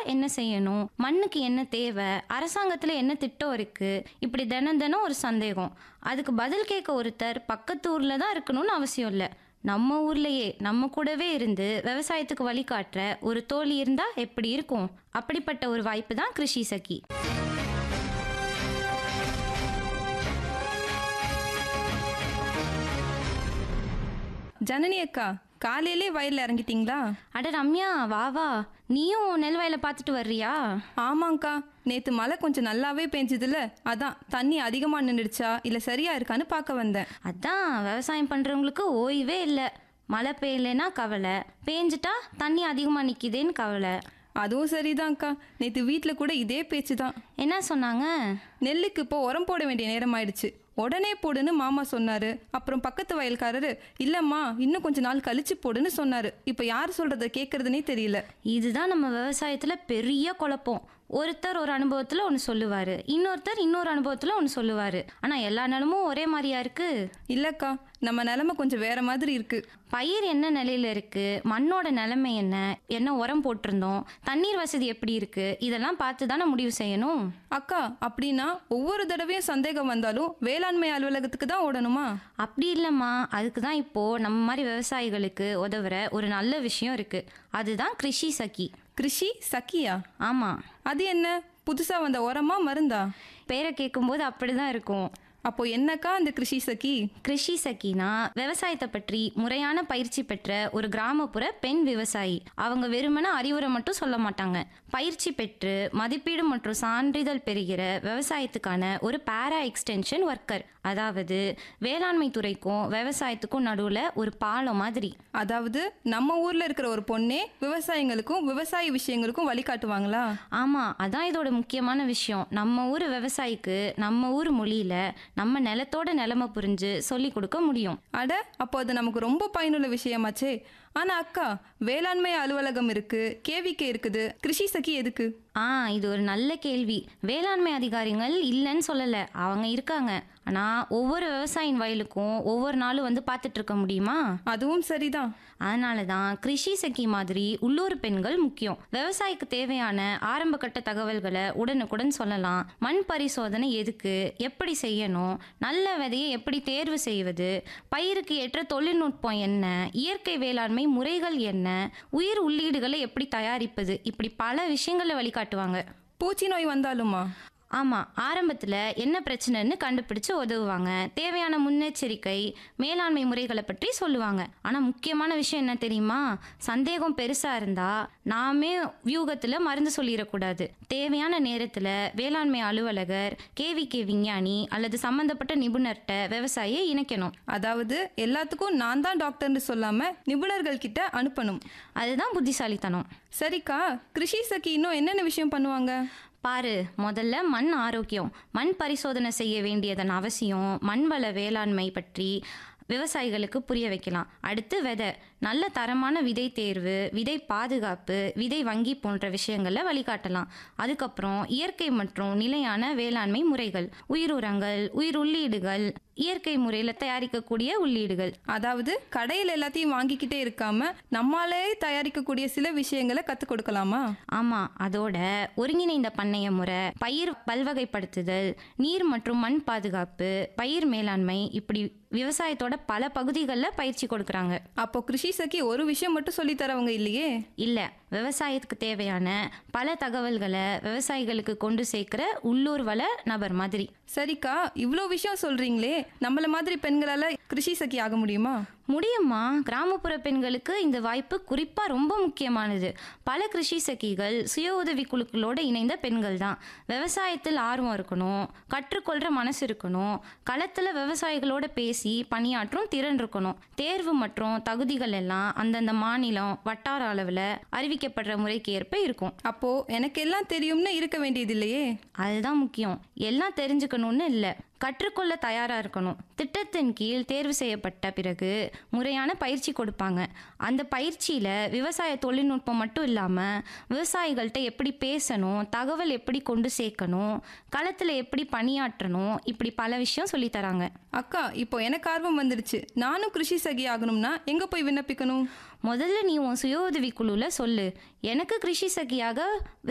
என்ன செய்யணும் மண்ணுக்கு என்ன தேவை அரசாங்கத்தில் என்ன திட்டம் இருக்கு இப்படி தினம் தினம் ஒரு சந்தேகம் அதுக்கு பதில் கேட்க ஒருத்தர் பக்கத்து ஊரில் தான் இருக்கணும்னு அவசியம் இல்லை நம்ம ஊர்லயே நம்ம கூடவே இருந்து விவசாயத்துக்கு வழிகாட்டுற ஒரு தோழி இருந்தா எப்படி இருக்கும் அப்படிப்பட்ட ஒரு வாய்ப்பு தான் கிருஷி சகி ஜனனி அக்கா காலையிலே வயல்ல இறங்கிட்டீங்களா அட ரம்யா வா வா நீயும் நெல் வயலை பார்த்துட்டு வர்றியா ஆமாங்க்கா நேத்து மழை கொஞ்சம் நல்லாவே பெஞ்சதுல அதான் தண்ணி அதிகமா நின்றுடுச்சா இல்ல சரியா இருக்கான்னு பார்க்க வந்தேன் அதான் விவசாயம் பண்றவங்களுக்கு ஓய்வே இல்லை மழை பெய்யலைன்னா கவலை பேஞ்சிட்டா தண்ணி அதிகமாக நிற்கிதேன்னு கவலை அதுவும் சரிதான்க்கா நேத்து வீட்டில் கூட இதே பேச்சு தான் என்ன சொன்னாங்க நெல்லுக்கு இப்போ உரம் போட வேண்டிய நேரம் ஆயிடுச்சு உடனே போடுன்னு மாமா சொன்னாரு அப்புறம் பக்கத்து வயல்காரரு இல்லம்மா இன்னும் கொஞ்ச நாள் கழிச்சு போடுன்னு சொன்னாரு இப்போ யார் சொல்றத கேட்கறதுனே தெரியல இதுதான் நம்ம விவசாயத்தில் பெரிய குழப்பம் ஒருத்தர் ஒரு அனுபவத்தில் ஒன்று சொல்லுவார் இன்னொருத்தர் இன்னொரு அனுபவத்தில் ஒன்று சொல்லுவார் ஆனால் எல்லா நிலமும் ஒரே மாதிரியா இருக்கு இல்லக்கா நம்ம நிலைமை கொஞ்சம் வேற மாதிரி இருக்கு பயிர் என்ன நிலையில இருக்கு மண்ணோட நிலைமை என்ன என்ன உரம் போட்டிருந்தோம் தண்ணீர் வசதி எப்படி இருக்கு இதெல்லாம் பார்த்து தானே முடிவு செய்யணும் அக்கா அப்படின்னா ஒவ்வொரு தடவையும் சந்தேகம் வந்தாலும் வேளாண்மை அலுவலகத்துக்கு தான் ஓடணுமா அப்படி இல்லைம்மா அதுக்கு தான் இப்போ நம்ம மாதிரி விவசாயிகளுக்கு உதவுற ஒரு நல்ல விஷயம் இருக்கு அதுதான் கிருஷி சகி கிருஷி சக்கியா ஆமாம் அது என்ன புதுசா வந்த உரமா மருந்தா பேரை கேட்கும்போது அப்படிதான் இருக்கும் அப்போ என்னக்கா அந்த கிருஷி சகி கிருஷி சகினா விவசாயத்தை பற்றி முறையான பயிற்சி பெற்ற ஒரு கிராமப்புற பெண் விவசாயி அவங்க வெறுமனே அறிவுரை மட்டும் சொல்ல மாட்டாங்க பயிற்சி பெற்று மதிப்பீடு மற்றும் சான்றிதழ் பெறுகிற விவசாயத்துக்கான ஒரு பேரா எக்ஸ்டென்ஷன் ஒர்க்கர் அதாவது வேளாண்மை துறைக்கும் விவசாயத்துக்கும் நடுவில் ஒரு பாலம் மாதிரி அதாவது நம்ம ஊர்ல இருக்கிற ஒரு பொண்ணே விவசாயிங்களுக்கும் விவசாய விஷயங்களுக்கும் வழிகாட்டுவாங்களா ஆமாம் அதான் இதோட முக்கியமான விஷயம் நம்ம ஊர் விவசாயிக்கு நம்ம ஊர் மொழியில் நம்ம நிலத்தோட நிலைமை புரிஞ்சு சொல்லி கொடுக்க முடியும் அட அப்போ அது நமக்கு ரொம்ப பயனுள்ள விஷயமாச்சே ஆனா அக்கா வேளாண்மை அலுவலகம் இருக்கு கேவிகே இருக்குது கிருஷி சகி எதுக்கு ஆ இது ஒரு நல்ல கேள்வி வேளாண்மை அதிகாரிகள் இல்லைன்னு சொல்லலை அவங்க இருக்காங்க ஆனால் ஒவ்வொரு விவசாயின் வயலுக்கும் ஒவ்வொரு நாளும் வந்து பார்த்துட்டு இருக்க முடியுமா அதுவும் சரிதான் அதனால தான் கிருஷி சகி மாதிரி உள்ளூர் பெண்கள் முக்கியம் விவசாயிக்கு தேவையான ஆரம்ப கட்ட தகவல்களை உடனுக்குடன் சொல்லலாம் மண் பரிசோதனை எதுக்கு எப்படி செய்யணும் நல்ல விதையை எப்படி தேர்வு செய்வது பயிருக்கு ஏற்ற தொழில்நுட்பம் என்ன இயற்கை வேளாண்மை முறைகள் என்ன உயிர் உள்ளீடுகளை எப்படி தயாரிப்பது இப்படி பல விஷயங்களை வழிகாட்டுவாங்க பூச்சி நோய் வந்தாலுமா ஆமாம் ஆரம்பத்தில் என்ன பிரச்சனைன்னு கண்டுபிடிச்சு உதவுவாங்க தேவையான முன்னெச்சரிக்கை மேலாண்மை முறைகளை பற்றி சொல்லுவாங்க ஆனால் முக்கியமான விஷயம் என்ன தெரியுமா சந்தேகம் பெருசாக இருந்தால் நாமே வியூகத்தில் மருந்து சொல்லிடக்கூடாது தேவையான நேரத்தில் வேளாண்மை அலுவலகர் கேவிகே விஞ்ஞானி அல்லது சம்மந்தப்பட்ட நிபுணர்கிட்ட விவசாயியை இணைக்கணும் அதாவது எல்லாத்துக்கும் நான் தான் டாக்டர்னு சொல்லாம நிபுணர்கள் கிட்ட அனுப்பணும் அதுதான் புத்திசாலித்தனம் சரிக்கா கிருஷி சகி இன்னும் என்னென்ன விஷயம் பண்ணுவாங்க பாரு முதல்ல மண் ஆரோக்கியம் மண் பரிசோதனை செய்ய வேண்டியதன் அவசியம் மண் வள வேளாண்மை பற்றி விவசாயிகளுக்கு புரிய வைக்கலாம் அடுத்து விதை நல்ல தரமான விதை தேர்வு விதை பாதுகாப்பு விதை வங்கி போன்ற விஷயங்களில் வழிகாட்டலாம் அதுக்கப்புறம் இயற்கை மற்றும் நிலையான வேளாண்மை முறைகள் உயிர் உரங்கள் உயிர் உள்ளீடுகள் இயற்கை முறையில் தயாரிக்கக்கூடிய உள்ளீடுகள் அதாவது கடையில் எல்லாத்தையும் வாங்கிக்கிட்டே இருக்காம நம்மாலே தயாரிக்கக்கூடிய சில விஷயங்களை கற்றுக் கொடுக்கலாமா ஆமாம் அதோட ஒருங்கிணைந்த பண்ணைய முறை பயிர் பல்வகைப்படுத்துதல் நீர் மற்றும் மண் பாதுகாப்பு பயிர் மேலாண்மை இப்படி விவசாயத்தோட பல பகுதிகளில் பயிற்சி கொடுக்குறாங்க அப்போ கிருஷி சகி ஒரு விஷயம் மட்டும் சொல்லி தரவங்க இல்லையே இல்லை விவசாயத்துக்கு தேவையான பல தகவல்களை விவசாயிகளுக்கு கொண்டு சேர்க்கிற உள்ளூர் வள நபர் மாதிரி சரிக்கா இவ்வளோ விஷயம் சொல்றீங்களே நம்மள மாதிரி பெண்களால கிருஷி சகி ஆக முடியுமா முடியுமா கிராமப்புற பெண்களுக்கு இந்த வாய்ப்பு குறிப்பாக ரொம்ப முக்கியமானது பல கிருஷி சகிகள் சுய உதவி குழுக்களோட இணைந்த பெண்கள் தான் விவசாயத்தில் ஆர்வம் இருக்கணும் கற்றுக்கொள்கிற மனசு இருக்கணும் களத்தில் விவசாயிகளோட பேசி பணியாற்றும் திறன் இருக்கணும் தேர்வு மற்றும் தகுதிகள் எல்லாம் அந்தந்த மாநிலம் வட்டார அளவில் அறிவிக்கப்படுற முறைக்கு ஏற்ப இருக்கும் அப்போ எனக்கு எல்லாம் தெரியும்னு இருக்க வேண்டியது இல்லையே அதுதான் முக்கியம் எல்லாம் தெரிஞ்சுக்கணும்னு இல்லை கற்றுக்கொள்ள தயாராக இருக்கணும் திட்டத்தின் கீழ் தேர்வு செய்யப்பட்ட பிறகு முறையான பயிற்சி கொடுப்பாங்க அந்த பயிற்சியில் விவசாய தொழில்நுட்பம் மட்டும் இல்லாமல் விவசாயிகள்கிட்ட எப்படி பேசணும் தகவல் எப்படி கொண்டு சேர்க்கணும் களத்தில் எப்படி பணியாற்றணும் இப்படி பல விஷயம் சொல்லித் தராங்க அக்கா இப்போ எனக்கு ஆர்வம் வந்துடுச்சு நானும் கிருஷி சகி ஆகணும்னா எங்க போய் விண்ணப்பிக்கணும் முதல்ல நீ உன் சுய உதவி குழுவில் சொல்லு எனக்கு கிருஷி சகியாக